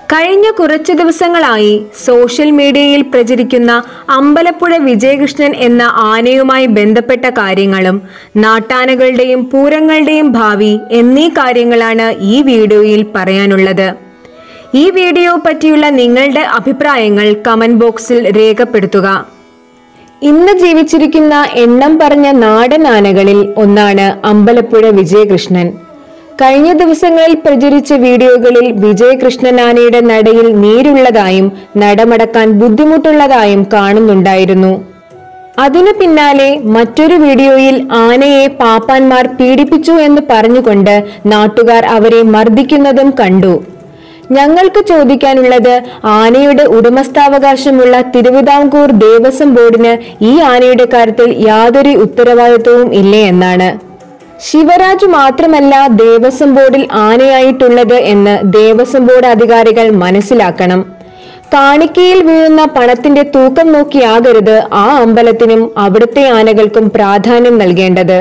കഴിഞ്ഞ കുറച്ചു ദിവസങ്ങളായി സോഷ്യൽ മീഡിയയിൽ പ്രചരിക്കുന്ന അമ്പലപ്പുഴ വിജയകൃഷ്ണൻ എന്ന ആനയുമായി ബന്ധപ്പെട്ട കാര്യങ്ങളും നാട്ടാനകളുടെയും പൂരങ്ങളുടെയും ഭാവി എന്നീ കാര്യങ്ങളാണ് ഈ വീഡിയോയിൽ പറയാനുള്ളത് ഈ വീഡിയോ പറ്റിയുള്ള നിങ്ങളുടെ അഭിപ്രായങ്ങൾ കമന്റ് ബോക്സിൽ രേഖപ്പെടുത്തുക ഇന്ന് ജീവിച്ചിരിക്കുന്ന എണ്ണം പറഞ്ഞ നാടൻ ആനകളിൽ ഒന്നാണ് അമ്പലപ്പുഴ വിജയകൃഷ്ണൻ കഴിഞ്ഞ ദിവസങ്ങളിൽ പ്രചരിച്ച വീഡിയോകളിൽ വിജയകൃഷ്ണൻ ആനയുടെ നടയിൽ നീരുള്ളതായും നടമടക്കാൻ ബുദ്ധിമുട്ടുള്ളതായും കാണുന്നുണ്ടായിരുന്നു അതിനു പിന്നാലെ മറ്റൊരു വീഡിയോയിൽ ആനയെ പാപ്പാന്മാർ പീഡിപ്പിച്ചു എന്ന് പറഞ്ഞുകൊണ്ട് നാട്ടുകാർ അവരെ മർദ്ദിക്കുന്നതും കണ്ടു ഞങ്ങൾക്ക് ചോദിക്കാനുള്ളത് ആനയുടെ ഉടമസ്ഥാവകാശമുള്ള തിരുവിതാംകൂർ ദേവസ്വം ബോർഡിന് ഈ ആനയുടെ കാര്യത്തിൽ യാതൊരു ഉത്തരവാദിത്വവും ഇല്ലേ എന്നാണ് ശിവരാജ് മാത്രമല്ല ദേവസ്വം ബോർഡിൽ ആനയായിട്ടുള്ളത് എന്ന് ദേവസ്വം ബോർഡ് അധികാരികൾ മനസ്സിലാക്കണം കാണിക്കയിൽ വീഴുന്ന പണത്തിന്റെ തൂക്കം നോക്കിയാകരുത് ആ അമ്പലത്തിനും അവിടുത്തെ ആനകൾക്കും പ്രാധാന്യം നൽകേണ്ടത്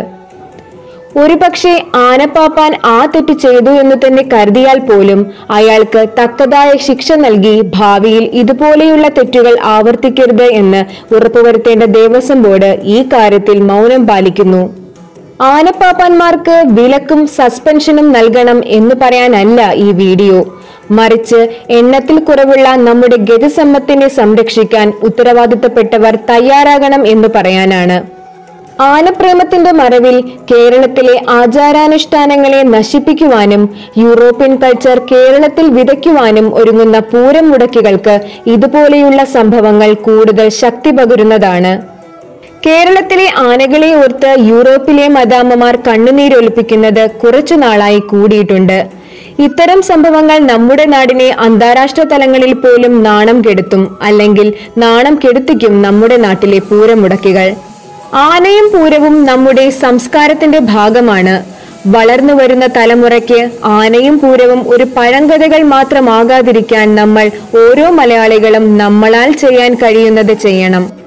ഒരുപക്ഷെ ആനപ്പാപ്പാൻ ആ തെറ്റ് ചെയ്തു എന്ന് തന്നെ കരുതിയാൽ പോലും അയാൾക്ക് തക്കതായ ശിക്ഷ നൽകി ഭാവിയിൽ ഇതുപോലെയുള്ള തെറ്റുകൾ ആവർത്തിക്കരുത് എന്ന് ഉറപ്പുവരുത്തേണ്ട ദേവസ്വം ബോർഡ് ഈ കാര്യത്തിൽ മൗനം പാലിക്കുന്നു ആനപ്പാപ്പാന്മാർക്ക് വിലക്കും സസ്പെൻഷനും നൽകണം എന്ന് പറയാനല്ല ഈ വീഡിയോ മറിച്ച് എണ്ണത്തിൽ കുറവുള്ള നമ്മുടെ ഗതിസമ്പത്തിനെ സംരക്ഷിക്കാൻ ഉത്തരവാദിത്തപ്പെട്ടവർ തയ്യാറാകണം എന്ന് പറയാനാണ് ആനപ്രേമത്തിന്റെ മറവിൽ കേരളത്തിലെ ആചാരാനുഷ്ഠാനങ്ങളെ നശിപ്പിക്കുവാനും യൂറോപ്യൻ കൾച്ചർ കേരളത്തിൽ വിതയ്ക്കുവാനും ഒരുങ്ങുന്ന പൂരം മുടക്കികൾക്ക് ഇതുപോലെയുള്ള സംഭവങ്ങൾ കൂടുതൽ ശക്തി പകരുന്നതാണ് കേരളത്തിലെ ആനകളെ ഓർത്ത് യൂറോപ്പിലെ മദാമ്മമാർ കണ്ണുനീരൊലിപ്പിക്കുന്നത് കുറച്ചു നാളായി കൂടിയിട്ടുണ്ട് ഇത്തരം സംഭവങ്ങൾ നമ്മുടെ നാടിനെ അന്താരാഷ്ട്ര തലങ്ങളിൽ പോലും നാണം കെടുത്തും അല്ലെങ്കിൽ നാണം കെടുത്തിക്കും നമ്മുടെ നാട്ടിലെ പൂരമുടക്കികൾ ആനയും പൂരവും നമ്മുടെ സംസ്കാരത്തിന്റെ ഭാഗമാണ് വളർന്നു വരുന്ന തലമുറയ്ക്ക് ആനയും പൂരവും ഒരു പഴങ്കഥകൾ മാത്രമാകാതിരിക്കാൻ നമ്മൾ ഓരോ മലയാളികളും നമ്മളാൽ ചെയ്യാൻ കഴിയുന്നത് ചെയ്യണം